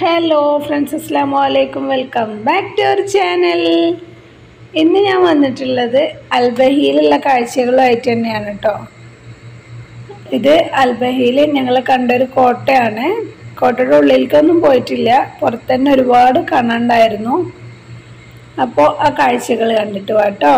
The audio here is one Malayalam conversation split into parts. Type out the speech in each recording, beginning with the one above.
ഹലോ ഫ്രണ്ട്സ് അസ്സാം വലൈക്കും welcome back to our channel ഇന്ന് ഞാൻ വന്നിട്ടുള്ളത് അൽബഹിയിലുള്ള കാഴ്ചകളുമായിട്ട് തന്നെയാണ് കേട്ടോ ഇത് അൽബഹിയിൽ ഞങ്ങൾ കണ്ടൊരു കോട്ടയാണ് കോട്ടയുടെ ഉള്ളിലേക്കൊന്നും പോയിട്ടില്ല പുറത്ത് തന്നെ ഒരുപാട് കാണാണ്ടായിരുന്നു അപ്പോൾ ആ കാഴ്ചകൾ കണ്ടിട്ട് വാട്ടോ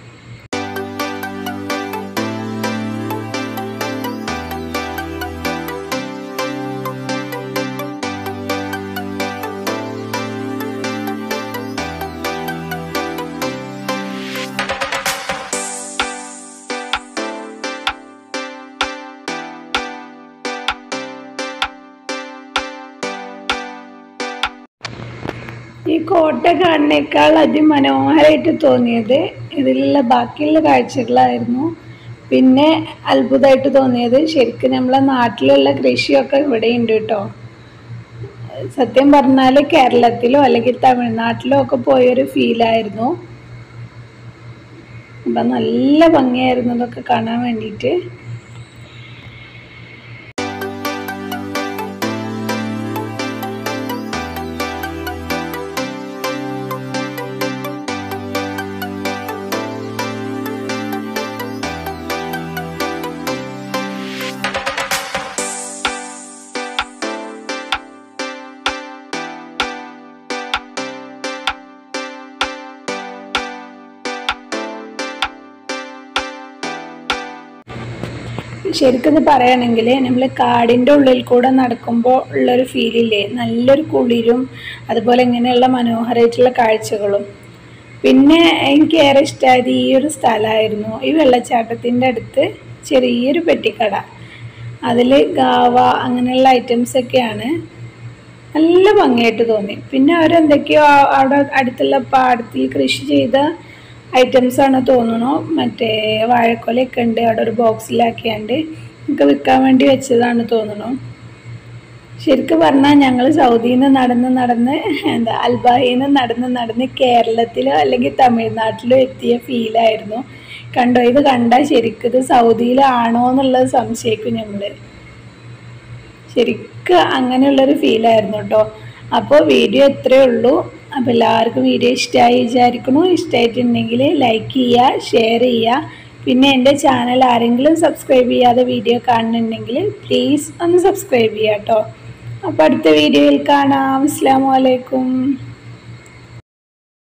ഈ കോട്ട കാണുന്നേക്കാൾ അതിമനോഹരമായിട്ട് തോന്നിയത് ഇതിലുള്ള ബാക്കിയുള്ള കാഴ്ചകളായിരുന്നു പിന്നെ അത്ഭുതമായിട്ട് തോന്നിയത് ശരിക്കും നമ്മളെ നാട്ടിലുള്ള കൃഷിയൊക്കെ ഇവിടെ ഉണ്ട് കേട്ടോ സത്യം പറഞ്ഞാൽ കേരളത്തിലോ അല്ലെങ്കിൽ തമിഴ്നാട്ടിലോ ഒക്കെ പോയൊരു ഫീലായിരുന്നു അപ്പം നല്ല ഭംഗിയായിരുന്നു ഇതൊക്കെ കാണാൻ വേണ്ടിയിട്ട് ശരിക്കും പറയുകയാണെങ്കിൽ നമ്മൾ കാടിൻ്റെ ഉള്ളിൽ കൂടെ നടക്കുമ്പോൾ ഉള്ളൊരു ഫീലില്ലേ നല്ലൊരു കുളിരും അതുപോലെ ഇങ്ങനെയുള്ള മനോഹരമായിട്ടുള്ള കാഴ്ചകളും പിന്നെ എനിക്ക് ഏറെ ഇഷ്ടമായത് ഈ ഒരു സ്ഥലമായിരുന്നു ഈ വെള്ളച്ചാട്ടത്തിൻ്റെ അടുത്ത് ചെറിയൊരു പെട്ടിക്കട അതിൽ ഗാവ അങ്ങനെയുള്ള ഐറ്റംസ് ഒക്കെയാണ് നല്ല ഭംഗിയായിട്ട് തോന്നി പിന്നെ അവരെന്തൊക്കെയോ അവിടെ അടുത്തുള്ള പാടത്തിൽ കൃഷി ചെയ്ത ഐറ്റംസ് ആണ് തോന്നുന്നു മറ്റേ വാഴക്കൊലയൊക്കെ ഉണ്ട് അവിടെ ഒരു ബോക്സിലാക്കിയാണ്ട് നമുക്ക് വിൽക്കാൻ വേണ്ടി വെച്ചതാണ് തോന്നുന്നു ശരിക്കും പറഞ്ഞാൽ ഞങ്ങൾ സൗദിയിൽ നിന്ന് നടന്ന് നടന്ന് എന്താ അൽബാഹിയിൽ നിന്ന് നടന്ന് നടന്ന് കേരളത്തിലോ അല്ലെങ്കിൽ തമിഴ്നാട്ടിലോ എത്തിയ ഫീലായിരുന്നു കണ്ടോ ഇത് കണ്ടാൽ ശരിക്കും ഇത് സൗദിയിലാണോ എന്നുള്ളത് സംശയിക്കും നമ്മൾ ശരിക്കും അങ്ങനെയുള്ളൊരു ഫീലായിരുന്നു കേട്ടോ അപ്പോൾ വീഡിയോ ഇത്രയേ ഉള്ളൂ അപ്പോൾ എല്ലാവർക്കും വീഡിയോ ഇഷ്ടമായി വിചാരിക്കണു ഇഷ്ടമായിട്ടുണ്ടെങ്കിൽ ലൈക്ക് ചെയ്യുക ഷെയർ ചെയ്യുക പിന്നെ എൻ്റെ ചാനൽ ആരെങ്കിലും സബ്സ്ക്രൈബ് ചെയ്യാതെ വീഡിയോ കാണുന്നുണ്ടെങ്കിൽ പ്ലീസ് ഒന്ന് സബ്സ്ക്രൈബ് ചെയ്യുക കേട്ടോ അപ്പോൾ അടുത്ത വീഡിയോയിൽ കാണാം അസ്സാം വലൈക്കും